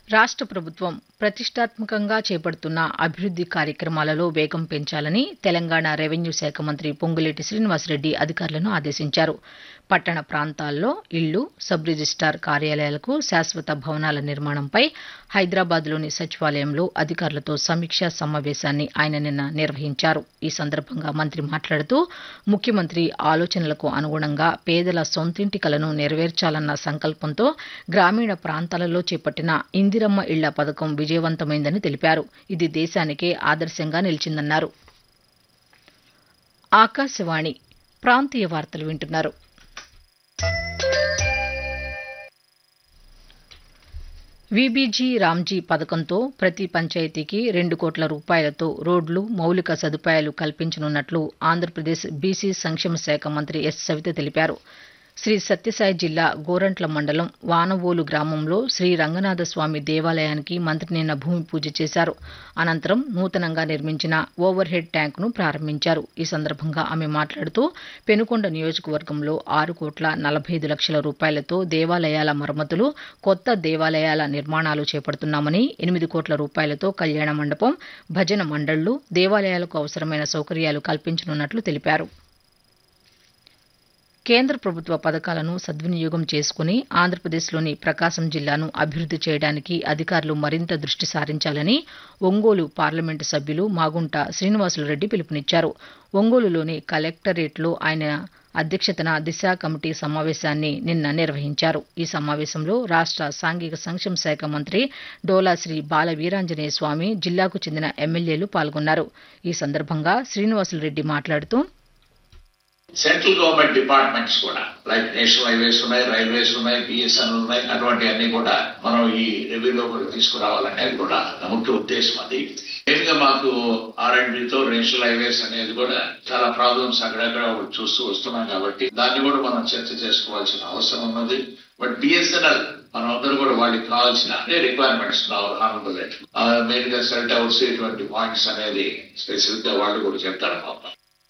రాష్ట్ర ప్రభుత్వం ప్రతిష్టాత్మకంగా చేపడుతున్న అభివృద్ది కార్యక్రమాలలో వేగం పెంచాలని తెలంగాణ రెవెన్యూ శాఖ మంత్రి పొంగులేటి శ్రీనివాసరెడ్డి అధికారులను ఆదేశించారు పట్టణ ప్రాంతాల్లో ఇళ్లు సబ్ రిజిస్టార్ కార్యాలయాలకు శాశ్వత భవనాల నిర్మాణంపై హైదరాబాద్లోని సచివాలయంలో అధికారులతో సమీక్షా సమావేశాన్ని ఆయన నిన్న నిర్వహించారు ఈ సందర్భంగా మంత్రి మాట్లాడుతూ ముఖ్యమంత్రి ఆలోచనలకు అనుగుణంగా పేదల సొంతింటి కలను నెరవేర్చాలన్న సంకల్పంతో గ్రామీణ ప్రాంతాలలో చేపట్టిన ఇందిరమ్మ ఇళ్ల పథకం విజయవంతమైందని తెలిపారు ఇది దేశానికే ఆదర్శంగా నిలిచిందన్నారు ఆకాశవాణి ప్రాంతీయ వార్తలు వింటున్నారు వీబీజీ రామ్జీ పథకంతో ప్రతి పంచాయతీకి రెండు కోట్ల రూపాయలతో రోడ్లు మౌలిక సదుపాయాలు కల్పించనున్నట్లు ఆంధ్రప్రదేశ్ బీసీ సంక్షేమ శాఖ మంత్రి ఎస్ సవిత తెలిపారు శ్రీ సత్యసాయి జిల్లా గోరంట్ల మండలం వానవోలు గ్రామంలో శ్రీ రంగనాథస్వామి దేవాలయానికి మంత్రి నిన్న భూమి పూజ చేశారు అనంతరం నూతనంగా నిర్మించిన ఓవర్ హెడ్ ట్యాంకును ప్రారంభించారు ఈ సందర్భంగా ఆమె మాట్లాడుతూ పెనుకొండ నియోజకవర్గంలో ఆరు కోట్ల నలభై ఐదు లక్షల రూపాయలతో దేవాలయాల మరమ్మతులు కొత్త దేవాలయాల నిర్మాణాలు చేపడుతున్నామని ఎనిమిది కోట్ల రూపాయలతో కళ్యాణ మండపం భజన మండళ్లు దేవాలయాలకు అవసరమైన సౌకర్యాలు కల్పించనున్నట్లు తెలిపారు కేంద్ర ప్రభుత్వ పథకాలను సద్వినియోగం చేసుకుని ఆంధ్రప్రదేశ్లోని ప్రకాశం జిల్లాను అభివృద్ది చేయడానికి అధికారులు మరింత దృష్టి సారించాలని ఒంగోలు పార్లమెంటు సభ్యులు మాగుంట శ్రీనివాసులరెడ్డి పిలుపునిచ్చారు ఒంగోలులోని కలెక్టరేట్లో ఆయన అధ్యక్షతన దిశ కమిటీ సమావేశాన్ని నిన్న నిర్వహించారు ఈ సమావేశంలో రాష్ట్ర సాంఘిక సంక్షేమ శాఖ మంత్రి డోలా శ్రీ బాల వీరాంజనేయ స్వామి జిల్లాకు చెందిన ఎమ్మెల్యేలు పాల్గొన్నారు ఈ సందర్భంగా శ్రీనివాసులరెడ్డి మాట్లాడుతూ సెంట్రల్ గవర్నమెంట్ డిపార్ట్మెంట్స్ కూడా లైక్ నేషనల్ హైవేస్ ఉన్నాయి రైల్వేస్ ఉన్నాయి బిఎస్ఎన్ ఉన్నాయి అటువంటి అన్ని కూడా మనం ఈ రెవెన్యూ కూడా తీసుకురావాలనేది కూడా నా ముఖ్య ఉద్దేశం అది మెయిన్ గా మాకు తో నేషనల్ హైవేస్ అనేది కూడా చాలా ప్రాబ్లమ్స్ అక్కడక్కడ చూస్తూ వస్తున్నాం కాబట్టి దాన్ని కూడా మనం చర్చ చేసుకోవాల్సిన అవసరం ఉన్నది బట్ బిఎస్ఎన్ఎల్ మనం అందరూ కూడా వాళ్ళకి కావాల్సిన అన్ని రిక్వైర్మెంట్స్ హానబుల్ మెయిన్ గా సెల్ టవర్స్ ఇటువంటి పాయింట్స్ అనేది స్పెసిఫిక్ గా వాళ్ళు కూడా చెప్తారు పాపం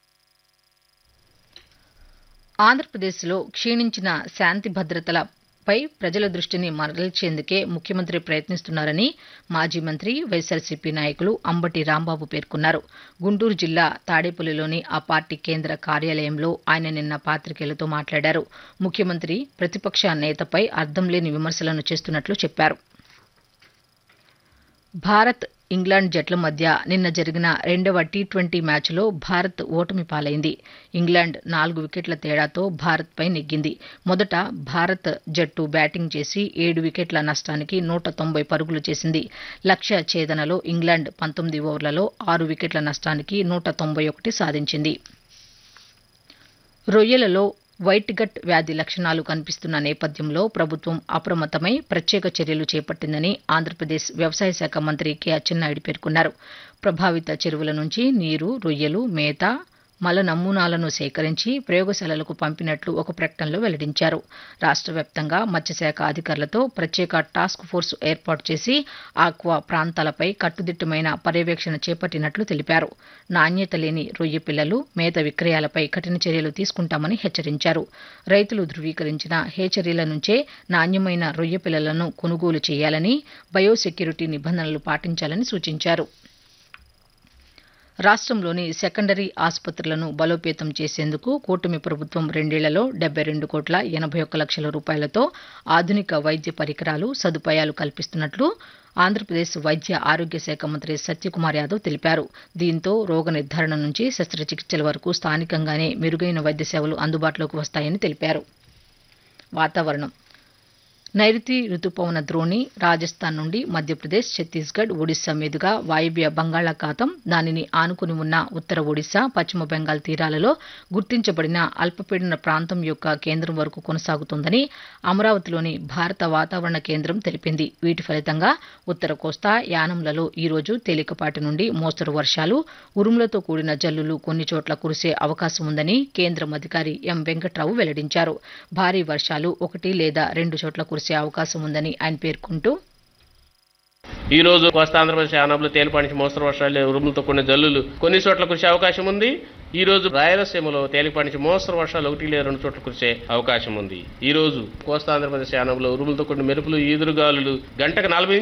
ఆంధ్రప్రదేశ్లో క్షీణించిన శాంతి భద్రతలపై ప్రజల దృష్టిని మరల్చేందుకే ముఖ్యమంత్రి ప్రయత్నిస్తున్నారని మాజీ మంత్రి వైఎస్సార్సీపీ నాయకులు అంబటి రాంబాబు పేర్కొన్నారు గుంటూరు జిల్లా తాడేపల్లిలోని ఆ పార్టీ కేంద్ర కార్యాలయంలో ఆయన నిన్న పాతికేయులతో మాట్లాడారు ముఖ్యమంత్రి ప్రతిపక్ష నేతపై అర్థం లేని విమర్శలను చేస్తున్నట్లు చెప్పారు భారత్ ఇంగ్లాండ్ జట్ల మధ్య నిన్న జరిగిన రెండవ టీ ట్వంటీ మ్యాచ్లో భారత్ ఓటమి పాలైంది ఇంగ్లాండ్ నాలుగు వికెట్ల తేడాతో భారత్పై నెగ్గింది మొదట భారత్ జట్టు బ్యాటింగ్ చేసి ఏడు వికెట్ల నష్టానికి నూట తొంభై పరుగులు చేసింది లక్ష్య ఛేదనలో ఇంగ్లాండ్ పంతొమ్మిది ఓవర్లలో ఆరు వికెట్ల నష్టానికి నూట తొంభై ఒకటి సాధించింది రొయ్యలలో వైట్ గట్ వ్యాధి లక్షణాలు కనిపిస్తున్న నేపథ్యంలో ప్రభుత్వం అప్రమత్తమై ప్రత్యేక చర్యలు చేపట్టిందని ఆంధ్రప్రదేశ్ వ్యవసాయ శాఖ మంత్రి కె అచ్చెన్నాయుడు పేర్కొన్నారు ప్రభావిత చెరువుల నుంచి నీరు రొయ్యలు మేత మల నమూనాలను సేకరించి ప్రయోగశాలలకు పంపినట్లు ఒక ప్రకటనలో వెల్లడించారు రాష్ట్ర వ్యాప్తంగా మత్స్యశాఖ అధికారులతో ప్రత్యేక టాస్క్ ఫోర్స్ ఏర్పాటు చేసి ఆక్వా ప్రాంతాలపై కట్టుదిట్టమైన పర్యవేక్షణ చేపట్టినట్లు తెలిపారు నాణ్యత లేని రొయ్య పిల్లలు మేత విక్రయాలపై కఠిన చర్యలు తీసుకుంటామని హెచ్చరించారు రైతులు ధృవీకరించిన హేచరీల నుంచే నాణ్యమైన రొయ్య పిల్లలను కొనుగోలు చేయాలని బయోసెక్యూరిటీ నిబంధనలు పాటించాలని సూచించారు రాష్ట్రంలోని సెకండరీ ఆసుపత్రులను బలోపేతం చేసేందుకు కూటమి ప్రభుత్వం రెండేళ్లలో డెబ్బై రెండు కోట్ల ఎనభై ఒక్క లక్షల రూపాయలతో ఆధునిక వైద్య పరికరాలు సదుపాయాలు కల్పిస్తున్నట్లు ఆంధ్రప్రదేశ్ వైద్య ఆరోగ్య శాఖ మంత్రి సత్యకుమార్ యాదవ్ తెలిపారు దీంతో రోగ నిర్ధారణ నుంచి శస్త్రచికిత్సల వరకు స్థానికంగానే మెరుగైన వైద్య సేవలు అందుబాటులోకి వస్తాయని తెలిపారు వాతావరణం నైరుతి రుతుపవన ద్రోణి రాజస్థాన్ నుండి మధ్యప్రదేశ్ ఛత్తీస్గఢ్ ఒడిశా మీదుగా వాయువ్య బంగాళాఖాతం దానిని ఆనుకుని ఉన్న ఉత్తర ఒడిశా పశ్చిమ బెంగాల్ తీరాలలో గుర్తించబడిన అల్పపీడన ప్రాంతం యొక్క కేంద్రం వరకు కొనసాగుతోందని అమరావతిలోని భారత వాతావరణ కేంద్రం తెలిపింది వీటి ఫలితంగా ఉత్తర కోస్తా యానంలలో ఈ రోజు తేలికపాటి నుండి మోస్తరు వర్షాలు ఉరుములతో కూడిన జల్లులు కొన్ని చోట్ల కురిసే అవకాశం ఉందని కేంద్రం అధికారి ఎం వెంకట్రావు వెల్లడించారు భారీ వర్షాలు ఒకటి లేదా రెండు చోట్ల కురిసే అవకాశం ఉందని ఆయన పేర్కొంటూ ఈ రోజు కోస్తా ఆంధ్రప్రదేశ్ యానాంలో తేలిపాటి నుంచి మోస్తరు వర్షాలు ఉరుములతో కూడిన జల్లులు కొన్ని చోట్ల కురిసే అవకాశం ఉంది ఈ రోజు రాయలసీమలో తేలిపాటి నుంచి మోస్తరు వర్షాలు ఒకటి లేదా రెండు చోట్ల కురిసే అవకాశం ఉంది ఈ రోజు కోస్తా ఆంధ్రప్రదేశ్ యానంలో ఉరుములతో కూడిన మెరుపులు ఈదురుగాలులు గంటకు నలభై